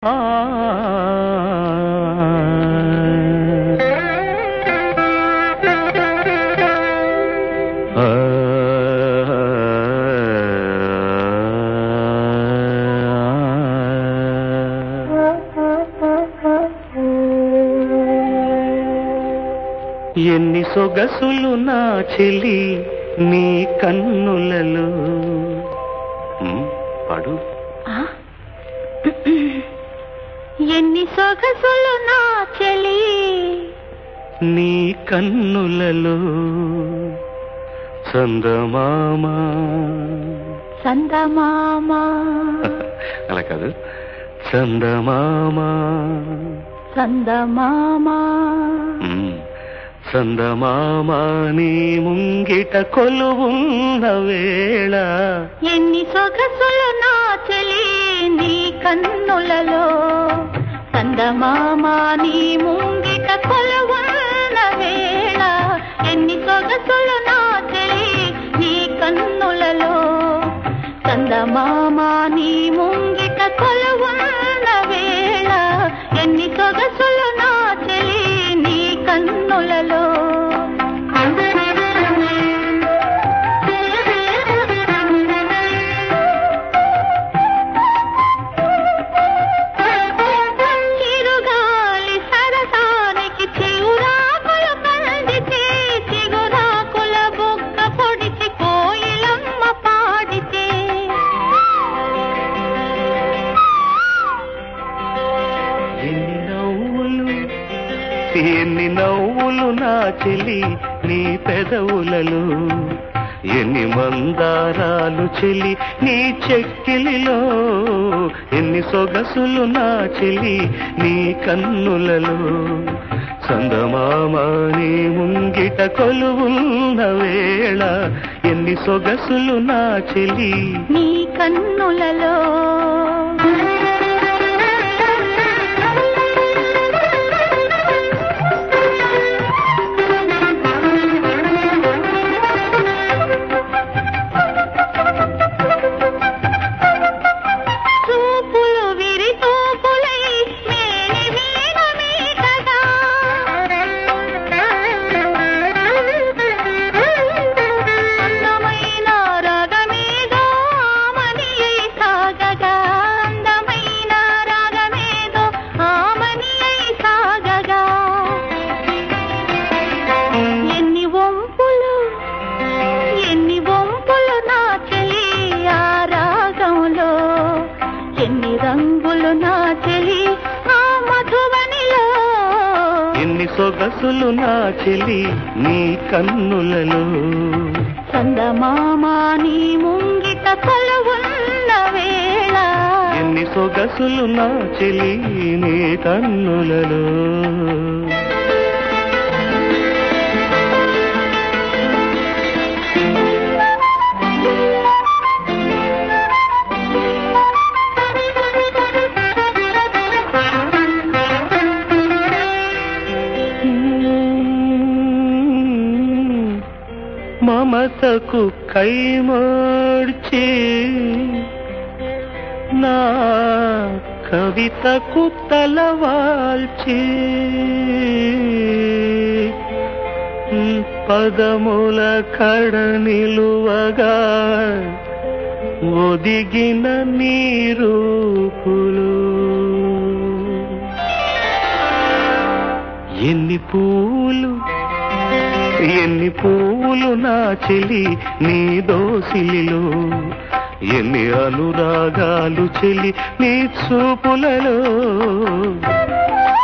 ఆ ఆ ఎన్ని సొగసులు నా చెలి నీ కన్నులలో ఉమ్, పాడు ఆ? ఎన్ని సొగసులు నా చెలి నీ కన్నులలో చందమామ సందమామ అలా కాదు చందమామ సందమామ ఉమ్, చందమామ నీ ముంగిట కొలువున్న వేళ ఎన్ని సొగసులు నా చెలి నీ కన్నులలో సందమామ నీ ముంగిట కొలువున్న వేళ ఎన్ని సొగసులు నా చెలి నీ కన్నులలో సందమామ నీ ముంగిట కొలువున్న వేళ ఎన్ని సొగసులు నా చెలి నీ కన్నులలో చిరుగాలి సరసానికి చిగురాకులు కందితే చిగురాకుల బుగ్గ పొడిచి కోయిలమ్మ పాడితే ఎన్ని నవ్వులు ఎన్ని నవ్వులు నా చెలి నీ పెదవులలో ఎన్ని మందారాలు చెలి నీ చెక్కిలిలో ఎన్ని సొగసులు నా చెలి నీ కన్నులలో చందమామ నీ ముంగిట కొలువున్న వేళ ఎన్ని సొగసులు నా చెలి నీ కన్నులలో చూపులు విరి తూపులై మేని వీణ మీటగా అందమైన రాగమేదో ఆమనియై సాగగా అందమైన రాగమేదో ఆమనియై సాగగా ఎన్ని వంపులు ఎన్ని వంపులు నా చెలి ఆ రాగంలో ఎన్ని రంగులు నా చెలి ఆ మధువనిలో ఎన్ని సొగసులు నా చెలి నీ కన్నులలో చందమామ నీ ముంగిట కొలువున్న వేళ ఎన్ని సొగసులు నా చెలి నీ కన్నులలో మమతకు కైమోడ్చి నా కవితకు తలవాల్చి పదముల కడ నిలువగా ఒదిగిన నీరూపులు ఎన్ని పూలు ఎన్ని పూలు నా చెలి నీ దోసిలిలో ఎన్ని అనురాగాలు చెలి నీ చూపులలో